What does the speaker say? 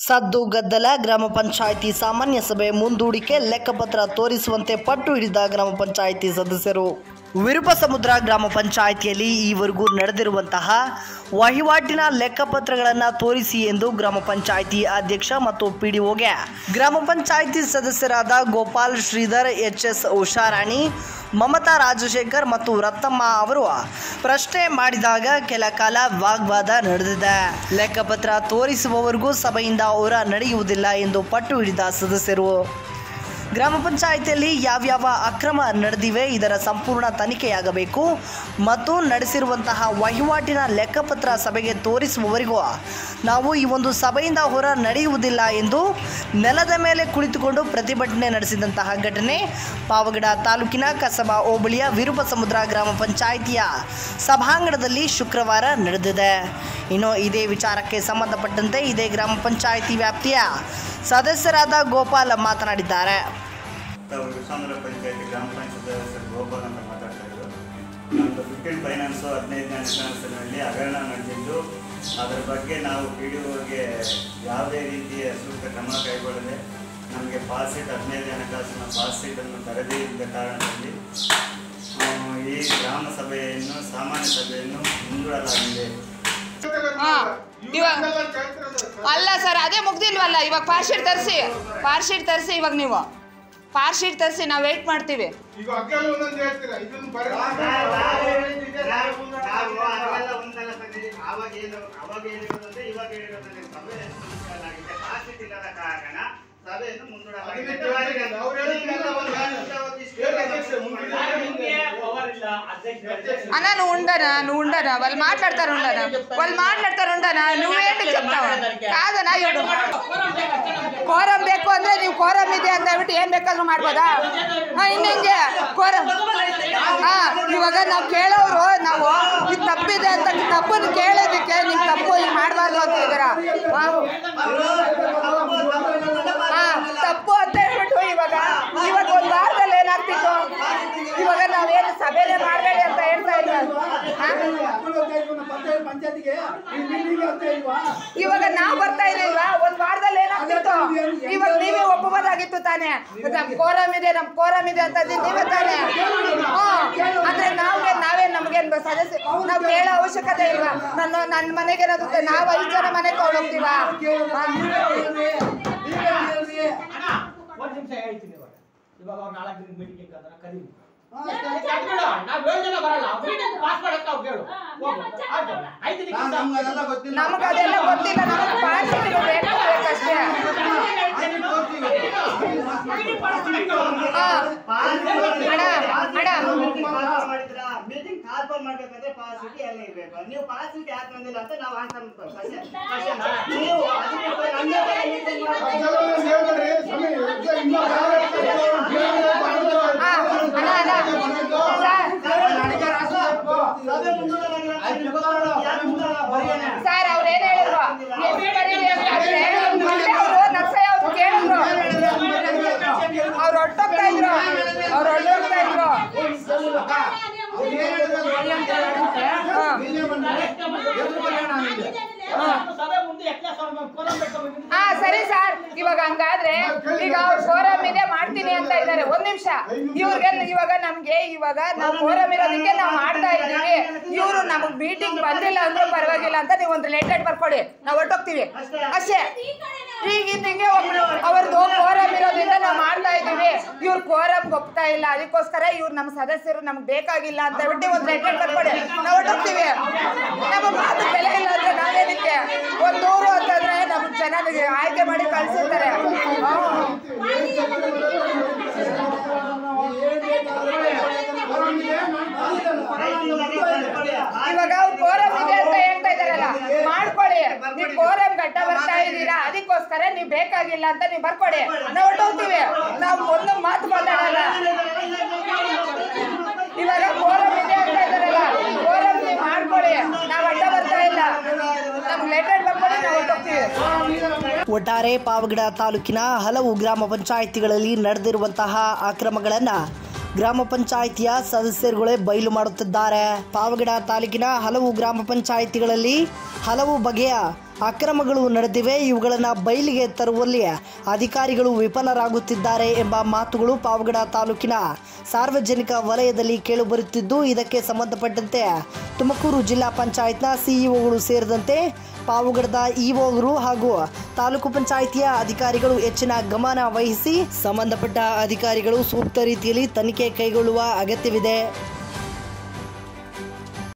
ಸದ್ದು ಗದ್ದಲ ಗ್ರಾಮ ಪಂಚಾಯಿತಿ ಸಾಮಾನ್ಯ ಸಭೆ ಮುಂದೂಡಿಕೆ ಲೆಕ್ಕಪತ್ರ ತೋರಿಸುವಂತೆ ಪಟ್ಟು ಹಿಡಿದ ಗ್ರಾಮ ಪಂಚಾಯಿತಿ ಸದಸ್ಯರು ವಿರುಪ ಸಮುದ್ರ ಗ್ರಾಮ ಪಂಚಾಯಿತಿಯಲ್ಲಿ ಈವರೆಗೂ ನಡೆದಿರುವಂತಹ ವಹಿವಾಟಿನ ಲೆಕ್ಕಪತ್ರಗಳನ್ನು ತೋರಿಸಿ ಎಂದು ಗ್ರಾಮ ಪಂಚಾಯಿತಿ ಅಧ್ಯಕ್ಷ ಮತ್ತು ಪಿಡಿಒಗೆ ಗ್ರಾಮ ಪಂಚಾಯಿತಿ ಸದಸ್ಯರಾದ ಗೋಪಾಲ್ ಶ್ರೀಧರ್ ಎಚ್ ಎಸ್ ಉಷಾರಾಣಿ ಮಮತಾ ರಾಜಶೇಖರ್ ಮತ್ತು ರತ್ತಮ್ಮ ಅವರು ಪ್ರಶ್ನೆ ಮಾಡಿದಾಗ ಕೆಲ ಕಾಲ ವಾಗ್ವಾದ ನಡೆದಿದೆ ಲೆಕ್ಕಪತ್ರ ತೋರಿಸುವವರೆಗೂ ಸಭೆಯಿಂದ ಹೊರ ನಡೆಯುವುದಿಲ್ಲ ಎಂದು ಪಟ್ಟು ಹಿಡಿದ ಸದಸ್ಯರು ಗ್ರಾಮ ಪಂಚಾಯಿತಿಯಲ್ಲಿ ಯಾವ್ಯಾವ ಅಕ್ರಮ ನಡೆದಿವೆ ಇದರ ಸಂಪೂರ್ಣ ತನಿಖೆಯಾಗಬೇಕು ಮತ್ತು ನಡೆಸಿರುವಂತಹ ವಹಿವಾಟಿನ ಲೆಕ್ಕಪತ್ರ ಸಭೆಗೆ ತೋರಿಸುವವರೆಗೂ ನಾವು ಈ ಒಂದು ಸಭೆಯಿಂದ ಹೊರ ನಡೆಯುವುದಿಲ್ಲ ಎಂದು ನೆಲದ ಮೇಲೆ ಕುಳಿತುಕೊಂಡು ಪ್ರತಿಭಟನೆ ನಡೆಸಿದಂತಹ ಘಟನೆ ಪಾವಗಡ ತಾಲೂಕಿನ ಕಸಬಾ ಹೋಬಳಿಯ ವಿರುಪ ಸಮುದ್ರ ಗ್ರಾಮ ಪಂಚಾಯಿತಿಯ ಸಭಾಂಗಣದಲ್ಲಿ ಶುಕ್ರವಾರ ನಡೆದಿದೆ ಇನ್ನು ಇದೇ ವಿಚಾರಕ್ಕೆ ಸಂಬಂಧಪಟ್ಟಂತೆ ಇದೇ ಗ್ರಾಮ ಪಂಚಾಯಿತಿ ವ್ಯಾಪ್ತಿಯ ಸದಸ್ಯರಾದ ಗೋಪಾಲ್ ಮಾತನಾಡಿದ್ದಾರೆ ತಾವು ವಿಶ್ವಾಂಧ್ರ ಪಂಚಾಯತಿ ಗ್ರಾಮ ಪಂಚಾಯತ್ ಸದಸ್ಯರು ಗೋಪಾಲ್ ಅಂತ ಮಾತಾಡ್ತಾ ಇದ್ರು ನಮ್ಮದು ಫಿಫ್ಟೀನ್ ಫೈನಾನ್ಸು ಹದಿನೈದನೇ ಹಣಕಾಸಿನಲ್ಲಿ ಹಗರಣ ನಡೆದಿದ್ದು ಅದರ ಬಗ್ಗೆ ನಾವು ಪಿ ಡಿ ಒಗೆ ಯಾವುದೇ ರೀತಿಯ ಸೂಕ್ತ ಕ್ರಮ ಕೈಗೊಳ್ಳದೆ ನಮಗೆ ಪಾಸ್ ಶೀಟ್ ಹದಿನೈದು ಹಣಕಾಸಿನ ಪಾಸ್ ಶೀಟನ್ನು ತರದೇ ಇದ್ದ ಕಾರಣದಲ್ಲಿ ಆ, ಈ ಗ್ರಾಮ ಸಭೆಯನ್ನು ಸಾಮಾನ್ಯ ಸಭೆಯನ್ನು ಮುಂದೂಡಲಾಗಿದೆ ಹಾ ಇವಾಗ ಅಲ್ಲ ಸರ್ ಅದೇ ಮುಗ್ದಿಲ್ವಲ್ಲ ಇವಾಗ ಪಾರ್ಶೀಟ್ ತರಿಸಿ ಪಾರ್ಶೀಟ್ ತರಿಸಿ ಇವಾಗ ನೀವು ಪಾರ್ಶೀಟ್ ತರಿಸಿ ನಾವು ವೆಯ್ಟ್ ಮಾಡ್ತೀವಿ ಈಗ ಅಗ್ಗಲ್ಲ ಒಂದೊಂದು ಹೇಳ್ತೀರಾ ಇದನ್ನು ಬರೀ ಅವಾಗ ಏನು ಅವಾಗ ಹೇಳಿರೋದಂದ್ರೆ ಇವಾಗ ಹೇಳಿರೋದಂದ್ರೆ ಸಭೆ ಮುಂದೂಡಲಾಗಿದೆ ಪಾಸ್ ಶೀಟ್ ಇಲ್ಲದ ಕಾರಣ ಸಭೆಯನ್ನು ಮುಂದೂಡಲಾಗಿದೆ ಅವ್ರು ಹೇಳಿದ್ಮೇಲೆ ಒಂದು ಹೇಳಿ ಅಧ್ಯಕ್ಷ, ಮುಂದೆ అన్న నువ్వు ఉండనా నువ్వు ఉండనా వాళ్ళు మాట్లాడతారు ఉండనా వాళ్ళు మాట్లాడతారు ఉండనా నువ్వేంటి చెప్తావా కాదనా ఇవ్వడు ಕೋರಂ ಬೇಕು ಅಂದ್ರೆ ನೀವು ಕೋರಂ ಇದೆ ಅಂತ ಹೇಳ್ಬಿಟ್ಟು ಏನ್ ಬೇಕಾದ್ರೂ ಮಾಡ್ಬೋದಾ ಹಾ ಇನ್ನು ಹಿಂಗೆ ಕೋರಂ ಹಾ ಇವಾಗ ನಾವು ಕೇಳೋರು ನಾವು ಇದು ತಪ್ಪಿದೆ ಅಂತ ತಪ್ಪನ್ನು ಕೇಳೋದಕ್ಕೆ ನಿಮ್ ತಪ್ಪು ಹಿಂಗ್ ಮಾಡಬಾರ್ದು ಅಂತ ಇದ್ದೀರ ಹಾ ತಪ್ಪು ಅಂತ ಹೇಳ್ಬಿಟ್ಟು ಇವಾಗ ಇವಾಗ ಒಂದ್ ವಾರದಲ್ಲಿ ಏನಾಗ್ತಿತ್ತು ಇವಾಗ ನಾವೇನು ಸಭೆನೇ ಮಾಡಬೇಡಿ ಅಂತ ಹೇಳ್ತಾ ಇಲ್ಲ ಪಂಚಾಯತಿಗೆ ಅಂತ ಇಲ್ವಾ ಇವಾಗ ನಾವು ಬರ್ತಾ ಇರ್ಲಿಲ್ವಾ ಒಂದ್ ವಾರದಲ್ಲಿ ಏನಾಗ್ತಿತ್ತು ಇವಾಗ ನೀವೇ ಒಪ್ಪಬೋದಾಗಿತ್ತು ತಾನೇ ನಮ್ ಕೋರಂ ಇದೆ ನಮ್ ಕೋರಂ ಇದೆ ಅಂತ ಅಂದಿದ್ದು ನೀವೇ ತಾನೇ ಹ್ಮ್ ಅಂದ್ರೆ ನಾವೇ ನಾವೇ ನಮ್ಗೇನ್ ಸದಸ್ಯ ನಾವ್ ಕೇಳೋ ಅವಶ್ಯಕತೆ ಇಲ್ವಾ ನನ್ನ ನನ್ನ ಮನೆಗೆ ಏನಾಗುತ್ತೆ ನಾವು ಐದು ಜನ ಮನೆಗೆ ತಗೊಂಡೋಗ್ತೀವಾ ಒಂದ್ ನಿಮಿಷ ಹೇಳ್ತೀನಿ ಇವಾಗ ಇವಾಗ ಅವ್ರು ನಾಲ್ಕು ದಿನ ಮೀಟಿಂಗ್ ಕರೆದ್ರೆ ಕರೀಲಿ ನಾವ್ ಏಳು ಜನ ಬರಲ್ಲ ಮೀಟಿಂಗ್ ಪಾಸ್ ಮಾಡಕ್ ನಾವು ಕೇಳು ಹೋಗು. ಆಯ್ತು. ಐದು ದಿನಕ್ಕಿಂತ ನಮಗ್ ಅದೆಲ್ಲ ಗೊತ್ತಿಲ್ಲ ನಮಗ್ ಪಾರ್ಟಿ ಬೇಕು ಬೇಕಷ್ಟೇ ಹಾ ಅಣ್ಣ ಅಣ್ಣ ಮೀಟಿಂಗ್ ಕಾರ್ಪಲ್ ಮಾಡ್ಬೇಕಾದ್ರೆ ಪಾಸ್ ಶೀಟ್ ಎಲ್ಲ ಇರ್ಬೇಕು ನೀವು ಪಾಸ್ ಶೀಟ್ ಯಾಕೆ ಬಂದಿಲ್ಲ ಅಂತ ನಾವು ಆನ್ಸರ್ ನೀವು ಅದಕ್ಕೆ ಹೋಗಿ ನಮ್ಗೆ ಹೋಗಿ meeting ಮಾಡ್ಬೇಕು. ಹೇಳ್ಬೇಡ್ರಿ ಸ್ವಾಮಿ ಇಲ್ಲ ಹಾ ಅಣ್ಣ ಅಣ್ಣ ಸರ್ ಸಭೆ ಮುಂದೂಡಲಾಗಿದೆ ಅಂತ ಯಾಕೆ ಮುಂದೂಡಲ್ಲ? ಸರ್ ಅವ್ರು ಏನ್ ಹೇಳಿದ್ರು ಎಲ್ಲಿ ಕರೀಲಿ ಅಂತ ಅಂದ್ರೆ ಮೊನ್ನೆ ಅವರು ನರ್ಸಯ್ಯ ಅವ್ರು ಕೇಳಿದ್ರು ಅವ್ರು ಹೊರಟೋಗ್ತಾ ಇದ್ರು ಅವ್ರು ಹೊರಟೋಗ್ತಾ ಇದ್ರು ಸಭೆ ಮುಂದೆ ಎಕ್ಲಾಸ್ ಕೋರಂ ಬೇಕು ಹಾ ಸರಿ ಸರ್ ಇವಾಗ ಹಂಗಾದ್ರೆ ಈಗ ಅವ್ರು ಫೋರಮ್ ಇದೆ ಮಾಡ್ತೀನಿ ಅಂತ ಇದ್ದಾರೆ ಒಂದ್ ನಿಮಿಷ ಇವ್ರಿಗೆ ಇವಾಗ ನಮ್ಗೆ ಇವಾಗ ನಾವು ಫೋರಮ್ ಇರೋದಕ್ಕೆ ನಾವು ಮಾಡ್ತಾ ಇದೀವಿ ಇವರು ನಮಗ್ ಮೀಟಿಂಗ್ ಬಂದಿಲ್ಲ ಅಂದ್ರೂ ಪರವಾಗಿಲ್ಲ ಅಂತ ನೀವು ಒಂದು ಲೇಟೆಡ್ ಬರ್ಕೊಡಿ ನಾವು ಹೊರಟೋಗ್ತೀವಿ ಅಷ್ಟೇ ಈಗ ಹಿಂಗೆ ಒಬ್ರು ಅವ್ರದ್ದು ಕೋರಮ್ ಇರೋದ್ರಿಂದ ನಾವು ಮಾಡ್ತಾ ಇದೀವಿ ಇವ್ರು ಕೋರಮ್ ಒಪ್ತಾ ಇಲ್ಲ ಅದಕ್ಕೋಸ್ಕರ ಇವ್ರು ನಮ್ಮ ಸದಸ್ಯರು ನಮ್ಗೆ ಬೇಕಾಗಿಲ್ಲ ಅಂತ ಹೇಳ್ಬಿಟ್ಟು ಒಂದು ಲೆಟರ್ ಬರ್ಕೊಡಿ ನಾವು ಹೊರಟೋಗ್ತೀವಿ ನಮ್ಮ ಮಾತು ಬೆಲೆ ಇಲ್ಲ ಅಂದ್ರೆ ನಾವೇನಕ್ಕೆ ಒಂದು ಊರು ಅಂತಂದ್ರೆ ನಮ್ಮ ಚೆನ್ನಾಗಿ ಆಯ್ಕೆ ಮಾಡಿ ಕಳ್ಸಿರ್ತಾರೆ ಇವಾಗ ಅವ್ರು ಕೋರಮ್ ಇದೆ ಅಂತ ಹೇಳ್ತಾ ಇದಾರಲ್ಲ ಮಾಡ್ಕೊಳ್ಳಿ ನೀವು ಕೋರಮ್ ಗಡ್ಡ ಬರ್ತಾ ಇದ್ದೀರಾ ಅದಕ್ಕೋಸ್ಕರ ನೀವು ಬೇಕಾಗಿಲ್ಲ ಅಂತ ನೀವು ಬರ್ಕೊಡಿ ನಾವು ಹೊರಟೋಗ್ತೀವಿ ನಾವು ಒಂದು ಮಾತು ಮಾತಾಡಲ್ಲ ಇವಾಗ ಕೋರಮ್ ಇದೆ ಅಂತ ಇದಾರಲ್ಲ ಕೋರಮ್ ನೀವು ಮಾಡ್ಕೊಳ್ಳಿ ನಾವು ಅಡ್ಡ ಬರ್ತಾ ಇಲ್ಲ ನಮ್ಗೆ ಲೆಟರ್ ಬರ್ಕೊಳ್ಳಿ ನಾವು ಹೊರಟೋಗ್ತೀವಿ ಒಟ್ಟಾರೆ ಪಾವಗಡ ತಾಲೂಕಿನ ಹಲವು ಗ್ರಾಮ ಪಂಚಾಯಿತಿಗಳಲ್ಲಿ ನಡೆದಿರುವಂತಹ ಅಕ್ರಮಗಳನ್ನು ಗ್ರಾಮ ಪಂಚಾಯಿತಿಯ ಸದಸ್ಯರುಗಳೇ ಬಯಲು ಮಾಡುತ್ತಿದ್ದಾರೆ ಪಾವಗಡ ತಾಲೂಕಿನ ಹಲವು ಗ್ರಾಮ ಪಂಚಾಯಿತಿಗಳಲ್ಲಿ ಹಲವು ಬಗೆಯ ಅಕ್ರಮಗಳು ನಡೆದಿವೆ ಇವುಗಳನ್ನು ಬಯಲಿಗೆ ತರುವಲ್ಲಿ ಅಧಿಕಾರಿಗಳು ವಿಫಲರಾಗುತ್ತಿದ್ದಾರೆ ಎಂಬ ಮಾತುಗಳು ಪಾವಗಡ ತಾಲೂಕಿನ ಸಾರ್ವಜನಿಕ ವಲಯದಲ್ಲಿ ಕೇಳಿಬರುತ್ತಿದ್ದು ಇದಕ್ಕೆ ಸಂಬಂಧಪಟ್ಟಂತೆ ತುಮಕೂರು ಜಿಲ್ಲಾ ಪಂಚಾಯತ್ನ ಸಿಇಒಗಳು ಸೇರಿದಂತೆ ಪಾವಗಡದ ಇಒಗಳು ಹಾಗೂ ತಾಲೂಕು ಪಂಚಾಯಿತಿಯ ಅಧಿಕಾರಿಗಳು ಹೆಚ್ಚಿನ ಗಮನ ವಹಿಸಿ ಸಂಬಂಧಪಟ್ಟ ಅಧಿಕಾರಿಗಳು ಸೂಕ್ತ ರೀತಿಯಲ್ಲಿ ತನಿಖೆ ಕೈಗೊಳ್ಳುವ ಅಗತ್ಯವಿದೆ